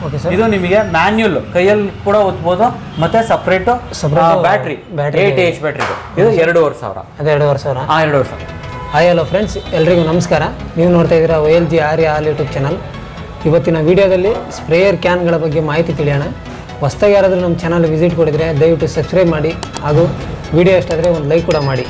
Okay, sir. ಇದು ನಿಮಗೆ manual ಕೈಯಲ್ಲಿ ಕೂಡ ಒತ್ಬೋದು ಮತ್ತೆ separate Separate battery battery. Eight H battery ಇದು ಎರಡೂವರೆ ಸಾವಿರ ಅದೇ ಎರಡೂವರೆ ಸಾವಿರ ಆ ಎರಡೂವರೆ ಸಾವಿರ ಹಾಯ್ ಹಲೋ ಫ್ರೆಂಡ್ಸ್ ಎಲ್ರಿಗೂ ನಮಸ್ಕಾರ ನೀವು ನೋಡ್ತಾ ಇದ್ದೀರಾ ಒ ಎಲ್ ಜಿ ಆರ್ಯ ಆಲ್ ಯೂಟ್ಯೂಬ್ ಚಾನಲ್ ಇವತ್ತಿನ ವಿಡಿಯೋದಲ್ಲಿ ಸ್ಪ್ರೇಯರ್ ಕ್ಯಾನ್ಗಳ ಬಗ್ಗೆ ಮಾಹಿತಿ ತಿಳಿಯೋಣ ಹೊಸ್ದಾಗಿ ಯಾರಾದರೂ ನಮ್ಮ ಚಾನಲ್ ವಿಸಿಟ್ ಕೊಡಿದರೆ ದಯವಿಟ್ಟು ಸಬ್ಸ್ಕ್ರೈಬ್ ಮಾಡಿ ಹಾಗೂ ವಿಡಿಯೋ ಇಷ್ಟ ಆದರೆ ಒಂದು ಲೈಕ್ ಕೂಡ ಮಾಡಿ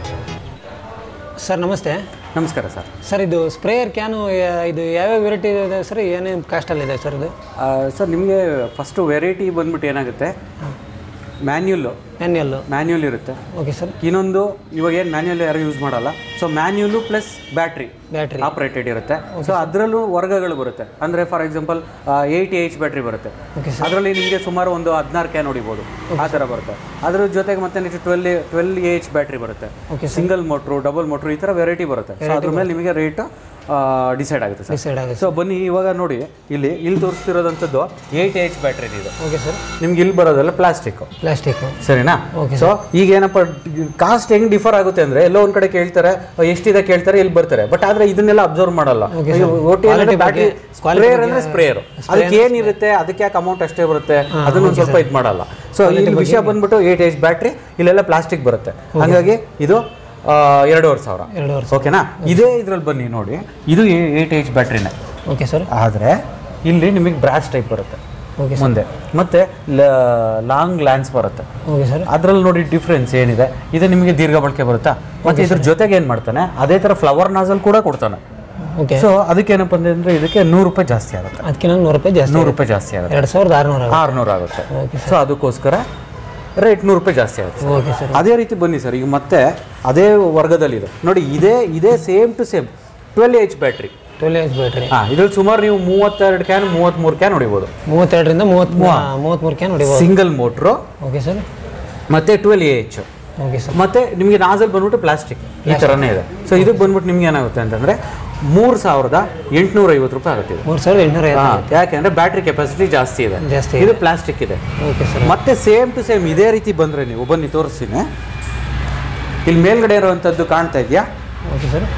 ಸರ್ ನಮಸ್ತೆ ನಮಸ್ಕಾರ ಸರ್ ಸರ್ ಇದು ಸ್ಪ್ರೇಯರ್ ಕ್ಯಾನು ಯಾ- ಇದು ಯಾವ್ಯಾವ ವೆರೈಟಿ ಇದೆ ಸರ್ ಏನೇನು ಕಾಸ್ಟಲ್ಲಿದೆ ಸರ್ ಇದು ಸರ್ ನಿಮಗೆ ಫಸ್ಟ್ ವೆರೈಟಿ ಬಂದ್ಬಿಟ್ಟು ಏನಾಗುತ್ತೆ ಮ್ಯಾನ್ಯುಲ್ ಮ್ಯಾನ್ಯಲ್ಲು ಮ್ಯಾನ್ಯುಯಲ್ ಇರುತ್ತೆ ಓಕೆ ಸರ್ ಇನ್ನೊಂದು ಇವಾಗ ಏನು ಮ್ಯಾನ್ಯುಯಲ್ ಯಾರು ಯೂಸ್ ಮಾಡಲ್ಲ so manual plus battery battery operated ಇರುತ್ತೆ ಸೊ ಅದರಲ್ಲೂ ವರ್ಗಗಳು ಬರುತ್ತೆ ಅಂದರೆ for example eight H battery ಬರುತ್ತೆ ಓಕೆ ಅದರಲ್ಲಿ ನಿಮಗೆ ಸುಮಾರು ಒಂದು ಹದಿನಾರು ಕ್ಯಾನ್ ಹೊಡಿಬೋದು ಆ ಥರ ಬರುತ್ತೆ ಅದ್ರ ಜೊತೆಗೆ ಮತ್ತೆ next twelve twelve H battery ಬರುತ್ತೆ Okay, single motor double motor ಈ ಥರ ವೆರೈಟಿ ಬರುತ್ತೆ ಸೊ ಅದ್ರ ಮೇಲೆ ನಿಮಗೆ ರೇಟ್ ಡಿಸೈಡ್ ಆಗುತ್ತೆ ಸರ್ ಡಿಸೈಡ್ ಆಗುತ್ತೆ ಸೊ ಬನ್ನಿ ಇವಾಗ ನೋಡಿ ಇಲ್ಲಿ ಇಲ್ಲಿ ತೋರಿಸ್ತಿರೋದಂಥದ್ದು ಏಯ್ಟ್ ಎಚ್ ಬ್ಯಾಟ್ರಿ ಇದು ಓಕೆ ಸರ್ ನಿಮ್ಗೆ ಇಲ್ಲಿ ಬರೋದಲ್ಲ ಪ್ಲಾಸ್ಟಿಕ್ ಪ್ಲಾಸ್ಟಿಕ್ಕು ಸರಿನಾ Okay, ಸೊ ಈಗ ಏನಪ್ಪ ಕಾಸ್ಟ್ ಹೆಂಗ್ ಡಿಫರ್ ಆಗುತ್ತೆ ಅಂದ್ರೆ ಎಲ್ಲೋ ಒಂದ್ ಕಡೆ ಕೇಳ್ತಾರೆ ಎಷ್ಟಿದೆ ಕೇಳ್ತಾರೆ ಇಲ್ಲಿ ಬರ್ತಾರೆ ಬಟ್ ಆದ್ರೆ ಇದನ್ನೆಲ್ಲ ಅಬ್ಸರ್ವ್ ಮಾಡಲ್ಲ ಬ್ಯಾಟ್ರಿ ಸ್ಪ್ರೇಯರ್ ಅಂದ್ರೆ ಸ್ಪ್ರೇಯರ್ ಅದಕ್ಕೆ ಏನಿರುತ್ತೆ ಅದಕ್ಕೆ ಯಾಕೆ ಅಮೌಂಟ್ ಅಷ್ಟೇ ಬರುತ್ತೆ ಅದನ್ನ ಒಂದ್ ಸ್ವಲ್ಪ ಇದು ಮಾಡಲ್ಲ ಸೊ ಇಲ್ಲಿ ವಿಷಯ ಬಂದ್ಬಿಟ್ಟು ಏಟ್ ಎಚ್ ಬ್ಯಾಟ್ರಿ ಇಲ್ಲೆಲ್ಲ ಪ್ಲಾಸ್ಟಿಕ್ ಬರುತ್ತೆ ಹಾಗಾಗಿ ಇದು ಆ, ಎರಡೂವರೆ ಸಾವಿರ ಎರಡು ವರ್ಷ ಓಕೆನಾ ಇದೇ ಇದ್ರಲ್ಲಿ ಬನ್ನಿ ನೋಡಿ ಇದು ಏಟ್ ಎಚ್ ಬ್ಯಾಟ್ರಿನೇ ಓಕೆ ಸರ್ ಆದ್ರೆ ಇಲ್ಲಿ ನಿಮಗೆ ಬ್ರಾಸ್ ಟೈಪ್ ಬರುತ್ತೆ ಓಕೆ ಮುಂದೆ ಮತ್ತೆ ಲಾಂಗ್ ಲ್ಯಾನ್ಸ್ ಬರುತ್ತೆ ಓಕೆ ಸರ್ ಅದ್ರಲ್ಲಿ ನೋಡಿ ಡಿಫ್ರೆನ್ಸ್ ಏನಿದೆ ಇದು ನಿಮಗೆ ದೀರ್ಘ ಬಳಕೆ ಬರುತ್ತಾ ಮತ್ತೆ ಇದ್ರ ಜೊತೆಗೆ ಏನ್ ಮಾಡ್ತಾನೆ ಅದೇ ತರ ಫ್ಲವರ್ ನಾಸಲ್ ಕೂಡ ಕೊಡ್ತಾನೆ ಓಕೆ ಸೊ ಅದಕ್ಕೆ ಏನಪ್ಪ ಅಂದ್ರೆ ಇದಕ್ಕೆ ನೂರು ರೂಪಾಯಿ ಜಾಸ್ತಿ ಆಗುತ್ತೆ ಅದಕ್ಕಿಂತ ನೂರು ರೂಪಾಯಿ ಜಾಸ್ತಿ ನೂರು ರೂಪಾಯಿ ಜಾಸ್ತಿ ಆಗುತ್ತೆ ಎರಡು ಸಾವಿರದ ಆರುನೂರ ಆಗುತ್ತೆ ಆರ್ನೂರು ಆಗುತ್ತೆ ಸೊ ಅದಕ್ಕೋಸ್ಕರ ರೇಟ್ ನೂರು ರೂಪಾಯಿ ಜಾಸ್ತಿ ಆಗುತ್ತೆ ಓಕೆ ಸರ್ ಅದೇ ರೀತಿ ಬನ್ನಿ ಸರ್ ಈಗ ಮತ್ತೆ ಅದೇ ವರ್ಗದಲ್ಲಿದೆ ನೋಡಿ ಇದೇ ಇದೇ same to same twelve H battery twelve H battery ಹಾ ಇದ್ರಲ್ಲಿ ಸುಮಾರು ನೀವು ಮೂವತ್ತೆರಡು ಕ್ಯಾನ್ ಮೂವತ್ತ್ಮೂರು ಕ್ಯಾನ್ ಹೊಡಿಬೋದು ಮೂವತ್ತೆರಡರಿಂದ ಮೂವತ್ತ್ ಮೂವತ್ತ್ಮೂರು ಕ್ಯಾನ್ ಹೊಡಿಬೋದು ಸಿಂಗಲ್ ಮೋಟ್ರು ಓಕೆ ಸರ್ ಮತ್ತೆ ಟ್ವೆಲ್ ಎಚ್ ಓಕೆ ಸರ್ ಮತ್ತೆ ನಿಮಗೆ ನಾಸಲ್ ಬಂದ್ಬಿಟ್ಟು ಪ್ಲಾಸ್ಟಿಕ್ ಈ ಥರನೇ ಇದೆ ಸೊ ಇದಕ್ಕೆ ಬಂದ್ಬಿಟ್ಟು ನಿಮ್ಗೆ ಏನಾಗುತ್ತೆ ಅಂತಂದ್ರೆ ಮೂರು ಸಾವಿರದ ಎಂಟುನೂರ ಐವತ್ತು ರೂಪಾಯಿ ಆಗುತ್ತೆ ಇದು ಮೂರು ಸಾವಿರದ ಎಂಟುನೂರ ಹಾ, ಯಾಕೆಂದ್ರೆ ಬ್ಯಾಟ್ರಿ ಕೆಪಾಸಿಟಿ ಜಾಸ್ತಿ ಇದೆ ಜಾಸ್ತಿ ಇದು ಪ್ಲಾಸ್ಟಿಕ್ ಇದೆ ಓಕೆ ಸರ್ ಮತ್ತೆ ಸೇಮ್ ಟು ಸೇಮ್ ಇದೇ ರೀತಿ ಬಂದ್ರೆ ನೀವು ಬನ್ನಿ ತೋರಿಸ್ತೀನಿ ಇಲ್ಲಿ ಮೇಲ್ಗಡೆ ಇರುವಂಥದ್ದು ಕಾಣ್ತಾ ಇದೆಯಾ ಓಕೆ ಸರ್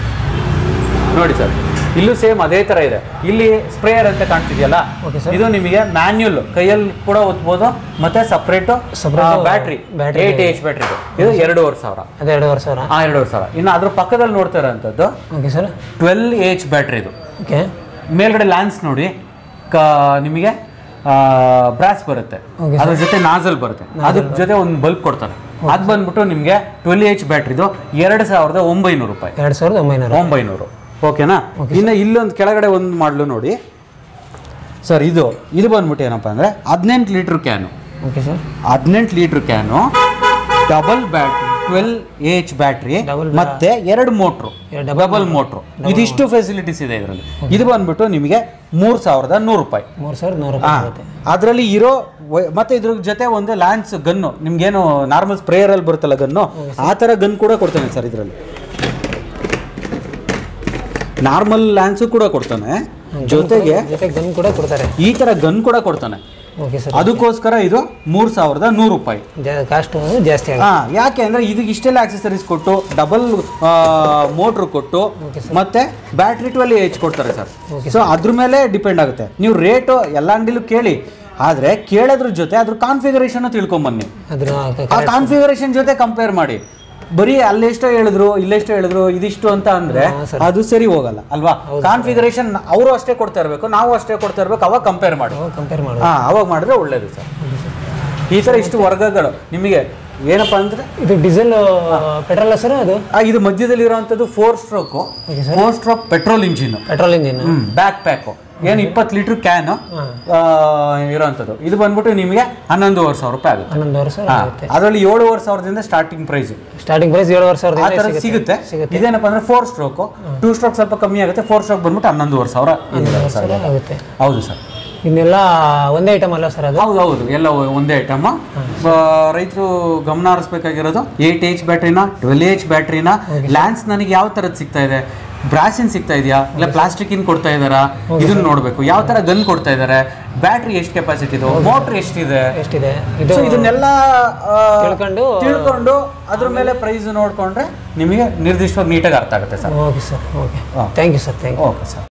ನೋಡಿ ಸರ್ ಇಲ್ಲೂ ಸೇಮ್ ಅದೇ ತರ ಇದೆ ಇಲ್ಲಿ ಸ್ಪ್ರೇಯರ್ ಅಂತ ಕಾಣ್ತಿದೆಯಲ್ಲ Okay, sir. ಇದು ನಿಮಗೆ ಮ್ಯಾನ್ಯುಯಲ್ ಕೈಯಲ್ಲಿ ಕೂಡ ಒತ್ಬೋದು ಮತ್ತೆ separate Separate battery battery. Eight H battery ಇದು ಎರಡೂವರೆ ಸಾವಿರ ಅದೇ ಎರಡೂವರೆ ಸಾವಿರ ಆ ಎರಡೂವರೆ ಸಾವಿರ ಇನ್ನು ಅದ್ರ ಪಕ್ಕದಲ್ಲಿ ನೋಡ್ತಾ ಇರೋಂಥದ್ದು okay sir twelve H battery ಇದು ಓಕೆ ಮೇಲ್ಗಡೆ ಲ್ಯಾನ್ಸ್ ನೋಡಿ ಕ ನಿಮಗೆ ಬ್ರಾಸ್ ಬರುತ್ತೆ Okay, ಅದ್ರ ಜೊತೆ ನಾಸಲ್ ಬರುತ್ತೆ ಅದ್ರ ಜೊತೆ ಒಂದು ಬಲ್ಬ್ ಕೊಡ್ತಾರೆ ಅದು ಬಂದ್ಬಿಟ್ಟು ನಿಮಗೆ ಟ್ವೆಲ್ ಎಚ್ ಬ್ಯಾಟ್ರಿದು ಎರಡು ಸಾವಿರದ ಒಂಬೈನೂರು ರೂಪಾಯಿ ಎರಡು ಸಾವಿರದ ಒಂಬೈನೂರು ಒಂಬೈನೂರು ಓಕೆನಾ ಇನ್ನು ಇಲ್ಲೊಂದು ಕೆಳಗಡೆ ಒಂದು ಮಾಡಲು ನೋಡಿ ಸರ್ ಇದು ಇದು ಬಂದ್ಬಿಟ್ಟು ಏನಪ್ಪ ಅಂದರೆ ಹದಿನೆಂಟು ಲೀಟ್ರ್ ಕ್ಯಾನು ಓಕೆ ಸರ್ ಹದಿನೆಂಟು litre can double battery twelve H battery Double ಮತ್ತೆ ಎರಡು ಮೋಟ್ರು ಎರಡು ಡಬಲ್ ಮೋಟ್ರು ಇದಿಷ್ಟು ಫೆಸಿಲಿಟೀಸ್ ಇದೆ ಇದರಲ್ಲಿ ಇದು ಬಂದ್ಬಿಟ್ಟು ನಿಮಗೆ ಮೂರು ಸಾವಿರದ ನೂರು ರೂಪಾಯಿ ಮೂರು ಸಾವಿರದ ನೂರು ರೂಪಾಯಿ ಆಗುತ್ತೆ ಅದರಲ್ಲಿ ಇರೋ ವೈ- ಮತ್ತೆ ಇದ್ರ ಜೊತೆ ಒಂದು ಲ್ಯಾನ್ಸ್ ಗನ್ನು ನಿಮ್ಗೇನು ನಾರ್ಮಲ್ ಸ್ಪ್ರೇಯರಲ್ಲಿ ಬರುತ್ತಲ್ಲ ಗನ್ನು ಆ ಥರ ಗನ್ ಕೂಡ ಕೊಡ್ತಾನೆ ಸರ್ ಇದರಲ್ಲಿ ನಾರ್ಮಲ್ ಲ್ಯಾನ್ಸು ಕೂಡ ಕೊಡ್ತಾನೆ ಜೊತೆಗೆ ಜೊತೆಗೆ ಗನ್ ಕೂಡ ಕೊಡ್ತಾರೆ ಈ ಥರ ಗನ್ ಕೂಡ ಕೊಡ್ತಾನೆ ಓಕೆ ಸರ್ ಅದಕ್ಕೋಸ್ಕರ ಇದು ಮೂರು ಸಾವಿರದ ನೂರು ರೂಪಾಯಿ ಕಾಸ್ಟ್ ಜಾಸ್ತಿ ಆಗುತ್ತೆ ಹಾ ಯಾಕೆ ಅಂದ್ರೆ ಇದಕ್ಕೆ ಇಷ್ಟೆಲ್ಲ ಆಕ್ಸೆಸರೀಸ್ ಕೊಟ್ಟು ಡಬಲ್ ಮೋಟ್ರ್ ಕೊಟ್ಟು ಮತ್ತೆ ಬ್ಯಾಟ್ರಿ ಟ್ವೆಲ್ ಎಚ್ ಕೊಡ್ತಾರೆ ಸರ್ ಸೊ ಅದ್ರ ಮೇಲೆ ಡಿಪೆಂಡ್ ಆಗುತ್ತೆ ನೀವು ರೇಟು ಎಲ್ಲ ಅಂಗಡಿಲೂ ಕೇಳಿ ಆದ್ರೆ ಕೇಳೋದ್ರ ಜೊತೆ ಅದ್ರ ಕಾನ್ಫಿಗರೇಷನ್ ತಿಳ್ಕೊಂಬನ್ನಿ ಅದ್ರ ಆ ಕಾನ್ಫಿಗರೇಷನ್ ಜೊತೆ ಕಂಪೇರ್ ಮಾಡಿ ಬರೀ ಅಲ್ಲೆಷ್ಟೋ ಹೇಳಿದ್ರು ಇಲ್ಲೆಷ್ಟೋ ಹೇಳಿದ್ರು ಇದಿಷ್ಟು ಅಂತ ಅಂದ್ರೆ ಅದು ಸರಿ ಹೋಗಲ್ಲ ಅಲ್ವಾ ಕಾನ್ಫಿಗರೇಷನ್ ಅವರು ಅಷ್ಟೇ ಕೊಡ್ತಾ ಇರಬೇಕು ನಾವು ಅಷ್ಟೇ ಕೊಡ್ತಾ ಇರ್ಬೇಕು ಅವಾಗ ಕಂಪೇರ್ ಮಾಡಿ ಕಂಪೇರ್ ಮಾಡಿ ಹಾ ಅವಾಗ ಮಾಡಿದ್ರೆ ಒಳ್ಳೇದು ಸರ್ ಈ ತರ ಇಷ್ಟು ವರ್ಗಗಳು ನಿಮಗೆ ಏನಪ್ಪಾ ಅಂದ್ರೆ ಇದು ಡೀಸೆಲ್ ಪೆಟ್ರೋಲ್ ಸರ್ ಅದು ಆ, ಇದು ಮಧ್ಯದಲ್ಲಿ ಇರುವಂತದ್ದು four stroke four stroke petrol engine petrol engine back pack ಏನು ಇಪ್ಪತ್ತು ಲೀಟರ್ ಕ್ಯಾನ್ ಇರೋಂಥದ್ದು ಇದು ಬಂದ್ಬಿಟ್ಟು ನಿಮಗೆ ಹನ್ನೊಂದುವರೆ ಸಾವಿರ ರೂಪಾಯಿ ಆಗುತ್ತೆ ಹನ್ನೊಂದು ವರ್ಷ ಹಾ, ಅದರಲ್ಲಿ ಏಳುವರೆ ಸಾವಿರದಿಂದ ಸ್ಟಾರ್ಟಿಂಗ್ ಪ್ರೈಸ್ ಸ್ಟಾರ್ಟಿಂಗ್ ಪ್ರೈಸ್ ಏಳುವರೆ ಆ ಸಾವಿರದ ಥರ ಸಿಗುತ್ತೆ ಇದೇನಪ್ಪ ಅಂದ್ರೆ ಫೋರ್ ಸ್ಟ್ರೋಕ್ ಟೂ ಸ್ಟ್ರೋಕ್ ಸ್ವಲ್ಪ ಕಮ್ಮಿ ಆಗುತ್ತೆ ಫೋರ್ ಸ್ಟ್ರೋಕ್ ಬಂದ್ಬಿಟ್ಟು ಹನ್ನೊಂದುವರೆ ಸಾವಿರ ಇದೆ ಸರ್ ಆಗುತ್ತೆ ಹೌದು ಸರ್ ಇನ್ನೆಲ್ಲ ಒಂದೇ ಐಟಮ್ ಅಲ್ಲ ಸರ್ ಅದು ಹೌದು ಹೌದು ಎಲ್ಲ ಒ- ಒಂದೇ ಐಟಮ್ ರೈತರು ಗಮನ ಹರಿಸ್ಬೇಕಾಗಿರೋದು ಏಟ್ ಎಚ್ ಬ್ಯಾಟ್ರಿನ ಟ್ವೆಲ್ ಎಚ್ ಬ್ಯಾಟ್ರಿನ ಲ್ಯಾನ್ಸ್ ನನಗೆ ಯಾವ ಥರದ್ದು ಸಿಗ್ತಾ ಇದೆ ಬ್ರಾಸಿನ್ ಸಿಗ್ತಾ ಇದೆಯಾ ಇಲ್ಲ ಪ್ಲಾಸ್ಟಿಕ್ ಇನ್ ಕೊಡ್ತಾ ಇದಾರಾ ಇದನ್ನ ನೋಡಬೇಕು ಯಾವ ತರ ಗನ್ ಕೊಡ್ತಾ ಇದ್ದಾರೆ ಬ್ಯಾಟ್ರಿ ಎಷ್ಟು ಕೆಪಾಸಿಟಿ ಇದು ಮೋಟ್ರ್ ಎಷ್ಟಿದೆ ಎಷ್ಟಿದೆ ಇದು ಸೊ ಇದನ್ನೆಲ್ಲ ಆ, ತಿಳ್ಕೊಂಡು ತಿಳ್ಕೊಂಡು ಅದ್ರ ಮೇಲೆ ಪ್ರೈಸ್ ನೋಡ್ಕೊಂಡ್ರೆ ನಿಮಗೆ ನಿರ್ದಿಷ್ಟವಾಗಿ ನೀಟಾಗಿ ಅರ್ಥ ಆಗುತ್ತೆ ಸರ್ ಓಕೆ ಸರ್ ಓಕೆ ಹಾ. Thank you sir thank you okay sir